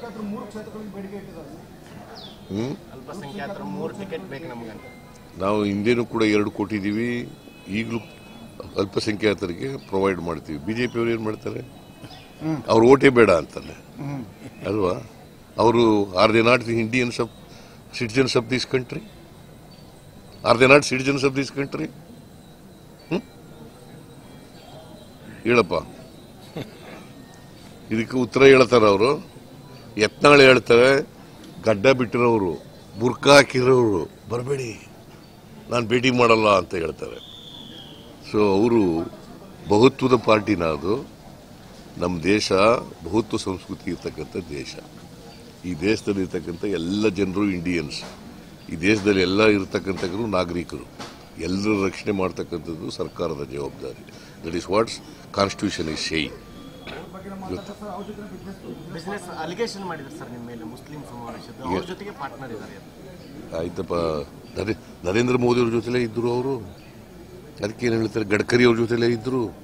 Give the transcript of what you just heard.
ಅಲ್ಪಸಂಖ್ಯಾತರು ಮೂರು ಕ್ಷೇತ್ರಗಳಿಗೆ ಬೇಡಿಕೆ ಇಟ್ಟಿದ್ದಾರೆ ಹ್ಮ್ ಅಲ್ಪಸಂಖ್ಯಾತರು ಮೂರು ಟಿಕೆಟ್ ಬೇಕು ನಮಗಂತ ನಾವು ಹಿಂದೆನೂ ಕೂಡ ಎರಡು ಕೊಟ್ಟಿದ್ದೀವಿ ಈಗಲೂ ಅಲ್ಪಸಂಖ್ಯಾತರಿಗೆ ಪ್ರೊವೈಡ್ ಮಾಡ್ತೀವಿ ಬಿಜೆಪಿ ಅವ್ರು ಏನು ಮಾಡ್ತಾರೆ ಅವ್ರು ಓಟೇ ಬೇಡ ಅಂತಾರೆ ಅಲ್ವಾ ಅವರು are they not the Indians of citizens of this country are they not citizens of this country ಹೇಳಪ್ಪ ಇದಕ್ಕೆ ಉತ್ತರ ಹೇಳ್ತಾರೆ ಅವರು ಯತ್ನಾಳ್ ಹೇಳ್ತಾರೆ ಗಡ್ಡ ಬಿಟ್ಟಿರೋರು ಬುರ್ಕ ಹಾಕಿರೋರು ಬರಬೇಡಿ ನಾನು ಭೇಟಿ ಮಾಡಲ್ಲ ಅಂತ ಹೇಳ್ತಾರೆ ಸೊ ಅವರು ಬಹುತ್ವದ ಪಾರ್ಟಿನ ಅದು ನಮ್ಮ ದೇಶ ಬಹುತ್ವ ಸಂಸ್ಕೃತಿ ಇರ್ತಕ್ಕಂಥ ದೇಶ ಈ ದೇಶದಲ್ಲಿ ಇರ್ತಕ್ಕಂಥ ಎಲ್ಲ ಜನರು ಇಂಡಿಯನ್ಸ್ ಈ ದೇಶದಲ್ಲಿ ಎಲ್ಲ ಇರ್ತಕ್ಕಂಥವರು ನಾಗರಿಕರು ಎಲ್ಲರ ರಕ್ಷಣೆ ಮಾಡ್ತಕ್ಕಂಥದ್ದು ಸರ್ಕಾರದ ಜವಾಬ್ದಾರಿ that is what's constitution is saying ಬಗ್ಗೆ ನಮ್ಮ ಮಾತಾಡ್ತಾರೆ ಸರ್ ಅವ್ರ ಜೊತೆ ಬಿಸ್ನೆಸ್ ಬಿಸ್ನೆಸ್ ಅಲಿಗೇಷನ್ ಮಾಡಿದ್ರು ಸರ್ ನಿಮ್ಮ ಮೇಲೆ ಮುಸ್ಲಿಂ ಸಮಾವೇಶದ ಅವ್ರ ಜೊತೆಗೆ ಪಾರ್ಟ್ನರ್ ಇದ್ದಾರೆ ಆಯ್ತಪ್ಪ ನರೇ- ನರೇಂದ್ರ ಮೋದಿ ಅವ್ರ ಜೊತೆಲೇ ಇದ್ರು ಅವರು ಅದಕ್ಕೆ ಏನು ಹೇಳ್ತಾರೆ ಗಡ್ಕರಿ ಅವ್ರ ಜೊತೆಲೇ ಇದ್ರು